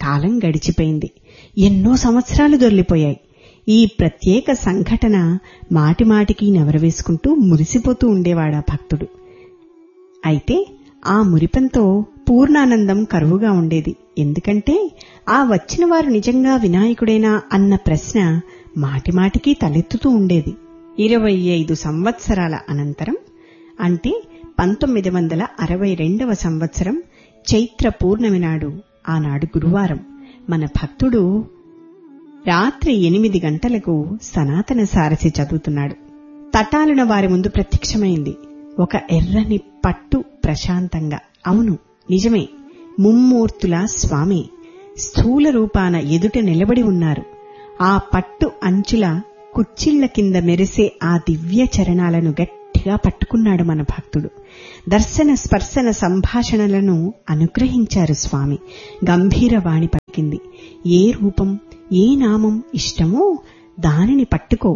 కాలం గడిచిపోయింది ఎన్నో సంవత్సరాలు దొర్లిపోయాయి ఈ ప్రత్యేక సంఘటన మాటిమాటికి నెవరవేసుకుంటూ మురిసిపోతూ ఉండేవాడా భక్తుడు అయితే ఆ మురిపంతో పూర్ణానందం కరువుగా ఉండేది ఎందుకంటే ఆ వచ్చిన వారు నిజంగా వినాయకుడేనా అన్న ప్రశ్న మాటిమాటికి తలెత్తుతూ ఉండేది ఇరవై ఐదు సంవత్సరాల అనంతరం అంటే పంతొమ్మిది వందల అరవై రెండవ సంవత్సరం చైత్ర పూర్ణమి నాడు ఆనాడు గురువారం మన భక్తుడు రాత్రి ఎనిమిది గంటలకు సనాతన సారసి చదువుతున్నాడు తటాలున వారి ముందు ప్రత్యక్షమైంది ఒక ఎర్రని పట్టు ప్రశాంతంగా అవును నిజమే ముమ్మూర్తుల స్వామి స్థూల రూపాన ఎదుట నిలబడి ఉన్నారు ఆ పట్టు అంచుల కుచ్చిళ్ల కింద మెరిసే ఆ దివ్య చరణాలను గట్టిగా పట్టుకున్నాడు మన భక్తుడు దర్శన స్పర్శన సంభాషణలను అనుగ్రహించారు స్వామి గంభీర వాణి పలికింది ఏ రూపం ఏ నామం ఇష్టమో దానిని పట్టుకో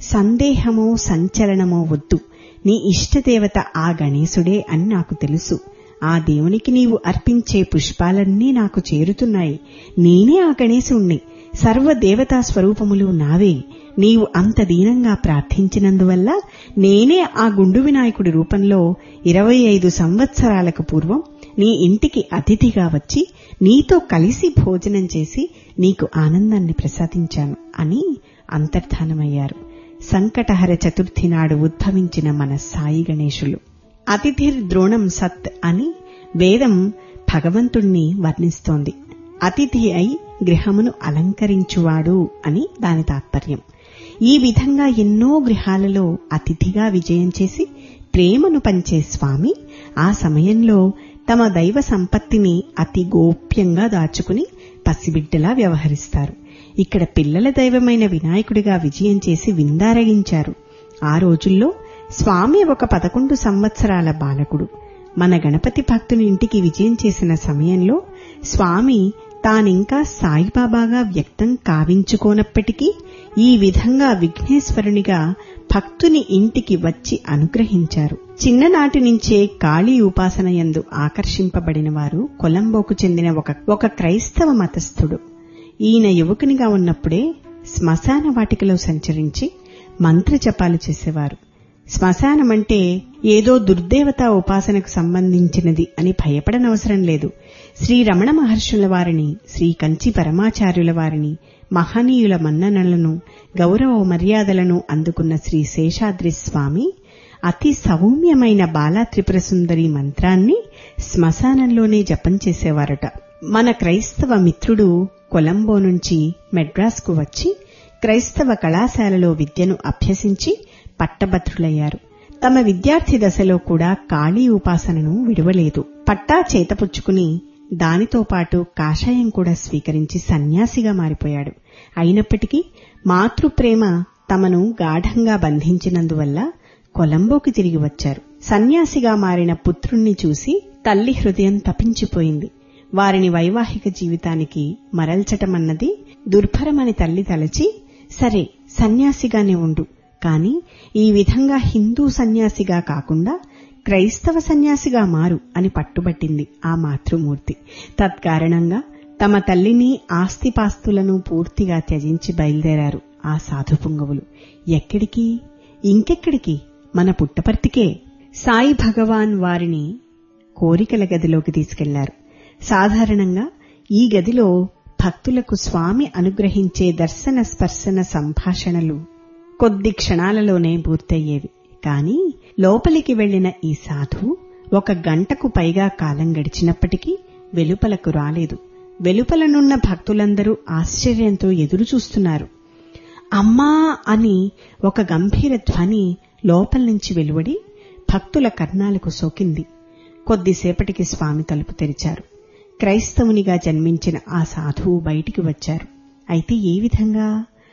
సందేహమో సంచలనమో వద్దు నీ ఇష్టదేవత ఆ గణేశుడే అని నాకు తెలుసు ఆ దేవునికి నీవు అర్పించే పుష్పాలన్నీ నాకు చేరుతున్నాయి నేనే ఆ గణేశుణ్ణి సర్వదేవతా స్వరూపములు నావే నీవు అంత దీనంగా ప్రార్థించినందువల్ల నేనే ఆ గుండు వినాయకుడి రూపంలో ఇరవై ఐదు సంవత్సరాలకు పూర్వం నీ ఇంటికి అతిథిగా వచ్చి నీతో కలిసి భోజనం చేసి నీకు ఆనందాన్ని ప్రసాదించాను అని అంతర్ధానమయ్యారు సంకటహర చతుర్థి నాడు ఉద్భవించిన మన సాయి గణేశులు అతిథిర్ ద్రోణం సత్ అని వేదం భగవంతుణ్ణి వర్ణిస్తోంది అతిథి అయి గృహమును అలంకరించువాడు అని దాని తాత్పర్యం ఈ విధంగా ఎన్నో గృహాలలో అతిథిగా విజయం చేసి ప్రేమను పంచే స్వామి ఆ సమయంలో తమ దైవ సంపత్తిని అతి గోప్యంగా దాచుకుని పసిబిడ్డలా వ్యవహరిస్తారు ఇక్కడ పిల్లల దైవమైన వినాయకుడిగా విజయం చేసి విందారగించారు ఆ రోజుల్లో స్వామి ఒక పదకొండు సంవత్సరాల బాలకుడు మన గణపతి భక్తుని ఇంటికి విజయం చేసిన సమయంలో స్వామి తానింకా సాయిబాబాగా వ్యక్తం కావించుకోనప్పటికీ ఈ విధంగా విఘ్నేశ్వరునిగా భక్తుని ఇంటికి వచ్చి అనుగ్రహించారు చిన్ననాటి నుంచే కాళీ ఉపాసన యందు ఆకర్షింపబడిన వారు కొలంబోకు చెందిన ఒక ఒక క్రైస్తవ మతస్థుడు ఈయన యువకునిగా ఉన్నప్పుడే శ్మశాన వాటికలో సంచరించి మంత్ర జపాలు చేసేవారు శ్మశానమంటే ఏదో దుర్దేవతా ఉపాసనకు సంబంధించినది అని భయపడనవసరం లేదు శ్రీ రమణ మహర్షుల వారిని శ్రీ కంచి పరమాచార్యుల వారిని మహనీయుల మన్ననలను గౌరవ మర్యాదలను అందుకున్న శ్రీ శేషాద్రి స్వామి అతి సౌమ్యమైన బాలా త్రిపుర సుందరి మంత్రాన్ని శ్మశానంలోనే జపం చేసేవారట మన క్రైస్తవ మిత్రుడు కొలంబో నుంచి మెడ్రాస్కు వచ్చి క్రైస్తవ కళాశాలలో విద్యను అభ్యసించి పట్టభద్రులయ్యారు తమ విద్యార్థి దశలో కూడా కాళీ ఉపాసనను విడవలేదు పట్టా చేతపుచ్చుకుని దానితో పాటు కాషాయం కూడా స్వీకరించి సన్యాసిగా మారిపోయాడు అయినప్పటికీ మాతృప్రేమ తమను గాఢంగా బంధించినందువల్ల కొలంబోకి తిరిగి వచ్చారు సన్యాసిగా మారిన పుత్రుణ్ణి చూసి తల్లి హృదయం తపించిపోయింది వారిని వైవాహిక జీవితానికి మరల్చటమన్నది దుర్భరమని తల్లి తలచి సరే సన్యాసిగానే ఉండు కాని ఈ విధంగా హిందూ సన్యాసిగా కాకుండా క్రైస్తవ సన్యాసిగా మారు అని పట్టుబట్టింది ఆ మాతృమూర్తి తత్కారణంగా తమ తల్లిని ఆస్తిపాస్తులను పూర్తిగా త్యజించి బయలుదేరారు ఆ సాధు పుంగవులు ఎక్కడికి ఇంకెక్కడికి మన పుట్టపర్తికే సాయి భగవాన్ వారిని కోరికల గదిలోకి తీసుకెళ్లారు సాధారణంగా ఈ గదిలో భక్తులకు స్వామి అనుగ్రహించే దర్శన స్పర్శన సంభాషణలు కొద్ది క్షణాలలోనే పూర్తయ్యేవి కాని లోపలికి వెళ్లిన ఈ సాధువు ఒక గంటకు పైగా కాలం గడిచినప్పటికీ వెలుపలకు రాలేదు వెలుపలనున్న భక్తులందరూ ఆశ్చర్యంతో ఎదురుచూస్తున్నారు అమ్మా అని ఒక గంభీర ధ్వని లోపల నుంచి వెలువడి భక్తుల కర్ణాలకు సోకింది కొద్దిసేపటికి స్వామి తలుపు తెరిచారు క్రైస్తవునిగా జన్మించిన ఆ సాధువు బయటికి వచ్చారు అయితే ఏ విధంగా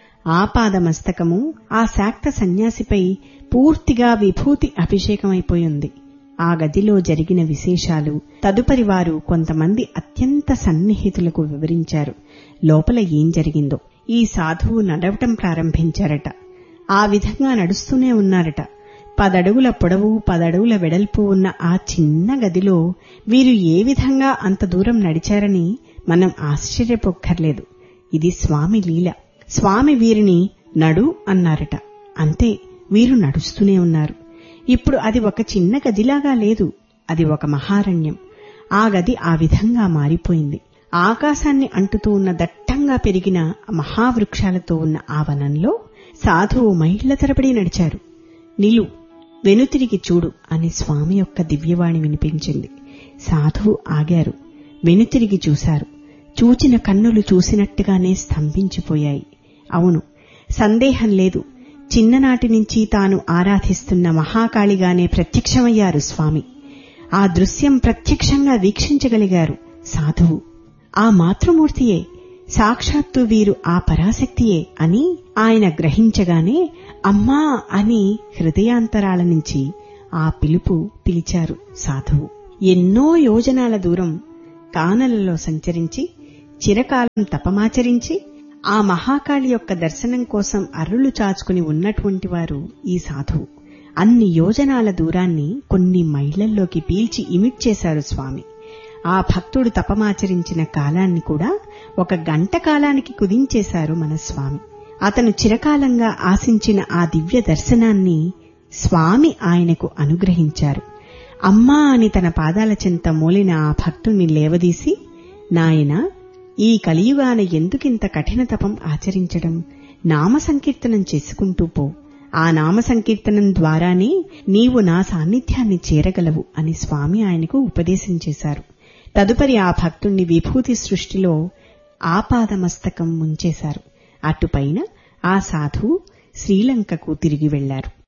ఆపాదమస్తకము ఆ శాక్త సన్యాసిపై పూర్తిగా విభూతి అభిషేకమైపోయింది ఆ గదిలో జరిగిన విశేషాలు తదుపరి వారు కొంతమంది అత్యంత సన్నిహితులకు వివరించారు లోపల ఏం జరిగిందో ఈ సాధువు నడవటం ప్రారంభించారట ఆ విధంగా నడుస్తూనే ఉన్నారట పదడుగుల పొడవు పదడుగుల వెడల్పు ఉన్న ఆ చిన్న గదిలో వీరు ఏ విధంగా అంత దూరం నడిచారని మనం ఆశ్చర్యపోక్కర్లేదు ఇది స్వామి లీల స్వామి వీరిని నడు అన్నారట అంతే వీరు నడుస్తూనే ఉన్నారు ఇప్పుడు అది ఒక చిన్న గదిలాగా లేదు అది ఒక మహారణ్యం ఆ గది ఆ విధంగా మారిపోయింది ఆకాశాన్ని అంటుతూ ఉన్న దట్టంగా పెరిగిన మహావృక్షాలతో ఉన్న ఆ వనంలో సాధువు మైళ్ల తరబడి నడిచారు నిలు వెనుతిరిగి చూడు అని స్వామి యొక్క దివ్యవాణి వినిపించింది సాధువు ఆగారు వెనుతిరిగి చూశారు చూచిన కన్నులు చూసినట్టుగానే స్తంభించిపోయాయి అవును సందేహం లేదు చిన్ననాటి నుంచి తాను ఆరాధిస్తున్న మహాకాళిగానే ప్రత్యక్షమయ్యారు స్వామి ఆ దృశ్యం ప్రత్యక్షంగా వీక్షించగలిగారు సాధువు ఆ మాతృమూర్తియే సాక్షాత్తు వీరు ఆ పరాశక్తియే అని ఆయన గ్రహించగానే అమ్మా అని హృదయాంతరాల నుంచి ఆ పిలుపు పిలిచారు సాధువు ఎన్నో యోజనాల దూరం కానలలో సంచరించి చిరకాలం తపమాచరించి ఆ మహాకాళి యొక్క దర్శనం కోసం అర్రులు చాచుకుని ఉన్నటువంటి వారు ఈ సాధువు అన్ని యోజనాల దూరాన్ని కొన్ని మైళ్లల్లోకి పీల్చి ఇమిట్ చేశారు స్వామి ఆ భక్తుడు తపమాచరించిన కాలాన్ని కూడా ఒక గంట కాలానికి కుదించేశారు మన స్వామి అతను చిరకాలంగా ఆశించిన ఆ దివ్య దర్శనాన్ని స్వామి ఆయనకు అనుగ్రహించారు అమ్మా అని తన పాదాల చెంత మూలిన ఆ భక్తుణ్ణి లేవదీసి నాయన ఈ కలియుగాన ఎందుకింత కఠిన తపం ఆచరించడం నామ సంకీర్తనం చేసుకుంటూ పో ఆ నామ సంకీర్తనం ద్వారానే నీవు నా సాన్నిధ్యాన్ని చేరగలవు అని స్వామి ఆయనకు ఉపదేశం చేశారు తదుపరి ఆ భక్తుణ్ణి విభూతి సృష్టిలో ఆపాదమస్తకం ముంచేశారు అటుపైన ఆ సాధువు శ్రీలంకకు తిరిగి వెళ్లారు